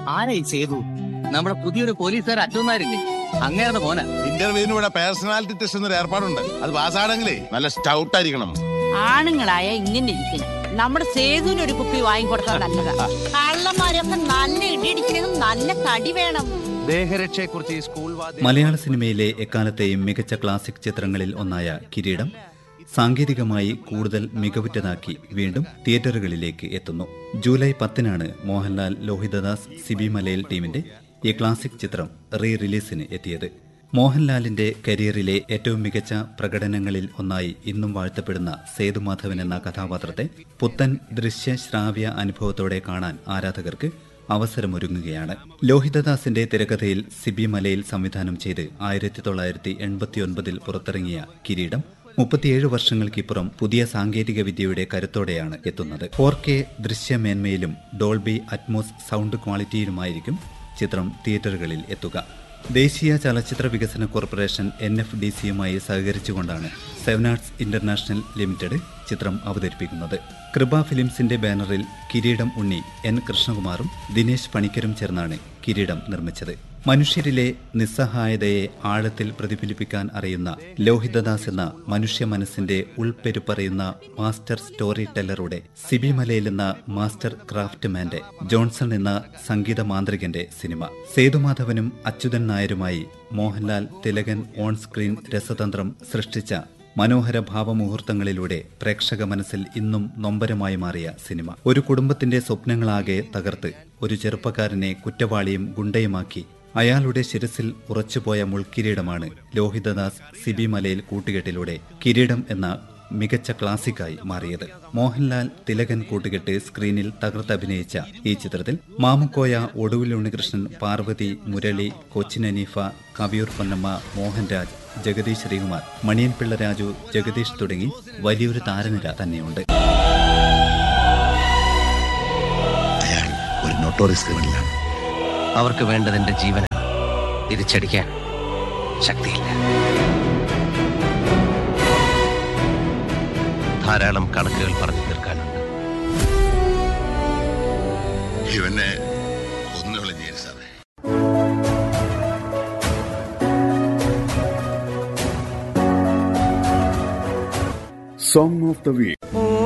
ആരായി ചെയ്തു നമ്മുടെ പുതിയൊരു പോലീസുകാർ അച്ഛന്മാരില്ലേ അങ്ങേരുടെ മോന ഇന്റർവ്യൂവിന് ഇവിടെ പേഴ്സണാലിറ്റി ടെസ്റ്റ് എന്നൊരു ഏർപ്പാടുണ്ട് അത് പാസ്സാണെങ്കിലേ നല്ല സ്റ്റൗട്ട് ആയിരിക്കണം ആണുങ്ങളായ ഇങ്ങനെ ഇരിക്കണം നമ്മുടെ സേതുവിന് ഒരു കുപ്പി വാങ്ങിക്കൊടുത്താൽ നല്ലതാ കള്ളന്മാരൊക്കെ നല്ല ഇടിയിടിക്കണം നല്ല തടി വേണം ദേഹരക്ഷയെക്കുറിച്ച് ഈ സ്കൂൾ വാദ്യ മലയാള സിനിമയിലെ എക്കാലത്തെയും മികച്ച ക്ലാസിക് ചിത്രങ്ങളിൽ ഒന്നായ കിരീടം സാങ്കേതികമായി കൂടുതൽ മികവുറ്റതാക്കി വീണ്ടും തിയേറ്ററുകളിലേക്ക് എത്തുന്നു ജൂലൈ പത്തിനാണ് മോഹൻലാൽ ലോഹിതദാസ് സിബി മലയിൽ ടീമിന്റെ ഈ ക്ലാസിക് ചിത്രം റീ റിലീസിന് എത്തിയത് മോഹൻലാലിന്റെ കരിയറിലെ ഏറ്റവും മികച്ച പ്രകടനങ്ങളിൽ ഒന്നായി ഇന്നും വാഴ്ത്തപ്പെടുന്ന സേതുമാധവൻ എന്ന കഥാപാത്രത്തെ പുത്തൻ ദൃശ്യ ശ്രാവ്യ അനുഭവത്തോടെ കാണാൻ ആരാധകർക്ക് അവസരമൊരുങ്ങുകയാണ് ലോഹിതദാസിന്റെ തിരക്കഥയിൽ സിബി മലയിൽ സംവിധാനം ചെയ്ത് ആയിരത്തി തൊള്ളായിരത്തി എൺപത്തിയൊൻപതിൽ പുറത്തിറങ്ങിയ കിരീടം മുപ്പത്തിയേഴ് വർഷങ്ങൾക്കിപ്പുറം പുതിയ സാങ്കേതിക വിദ്യയുടെ കരുത്തോടെയാണ് എത്തുന്നത് ഫോർ കെ ദൃശ്യമേന്മയിലും ഡോൾബി അറ്റ്മോസ് സൗണ്ട് ക്വാളിറ്റിയിലുമായിരിക്കും ചിത്രം തിയേറ്ററുകളിൽ എത്തുക ദേശീയ ചലച്ചിത്ര വികസന കോർപ്പറേഷൻ എൻ എഫ് ഡി സിയുമായി സഹകരിച്ചുകൊണ്ടാണ് സെവൻ ആർട്സ് ഇന്റർനാഷണൽ ലിമിറ്റഡ് ചിത്രം അവതരിപ്പിക്കുന്നത് കൃപ ഫിലിംസിന്റെ ബാനറിൽ കിരീടം ഉണ്ണി എൻ കൃഷ്ണകുമാറും ദിനേശ് പണിക്കരും ചേർന്നാണ് കിരീടം നിർമ്മിച്ചത് മനുഷ്യരിലെ നിസ്സഹായതയെ ആഴത്തിൽ പ്രതിഫലിപ്പിക്കാൻ അറിയുന്ന ലോഹിതദാസ് എന്ന മനുഷ്യ മനസ്സിന്റെ ഉൾപ്പെരുപ്പറയുന്ന മാസ്റ്റർ സ്റ്റോറി ടെല്ലറുടെ സിബി മലയിൽ എന്ന മാസ്റ്റർ ക്രാഫ്റ്റ്മാന്റെ ജോൺസൺ എന്ന സംഗീത മാന്ത്രികന്റെ സിനിമ സേതുമാധവനും അച്യുതൻ നായരുമായി മോഹൻലാൽ തിലകൻ ഓൺ സ്ക്രീൻ രസതന്ത്രം സൃഷ്ടിച്ച മനോഹര ഭാവമുഹൂർത്തങ്ങളിലൂടെ പ്രേക്ഷക മനസ്സിൽ ഇന്നും നൊമ്പരമായി മാറിയ സിനിമ ഒരു കുടുംബത്തിന്റെ സ്വപ്നങ്ങളാകെ തകർത്ത് ഒരു ചെറുപ്പക്കാരനെ കുറ്റവാളിയും ഗുണ്ടയുമാക്കി അയാളുടെ ശിരസിൽ ഉറച്ചുപോയ മുൾക്കിരീടമാണ് ലോഹിതദാസ് സിബി മലയിൽ കൂട്ടുകെട്ടിലൂടെ കിരീടം എന്ന മികച്ച ക്ലാസിക്കായി മാറിയത് മോഹൻലാൽ തിലകൻ കൂട്ടുകെട്ട് സ്ക്രീനിൽ തകർത്തഭിനയിച്ച ഈ ചിത്രത്തിൽ മാമുക്കോയ ഒടുവിൽ ഉണ്ണികൃഷ്ണൻ പാർവതി മുരളി കൊച്ചിൻ അനീഫ കവിയൂർ പൊന്നമ്മ മോഹൻരാജ് ജഗദീഷ് ശ്രീകുമാർ മണിയൻ പിള്ള രാജു ജഗദീഷ് തുടങ്ങി വലിയൊരു താരനിര തന്നെയുണ്ട് അയാൾ ഒരു നോട്ടോറിയസ് ക്രിമിനലാണ് അവർക്ക് വേണ്ടത് എന്റെ ജീവനാണ് തിരിച്ചടിക്കാൻ ശക്തിയില്ല ധാരാളം കണക്കുകൾ പറഞ്ഞു തീർക്കാനുണ്ട് ഇവനെ കൊന്നുകളഞ്ഞേരി സാറേ Song of the Week.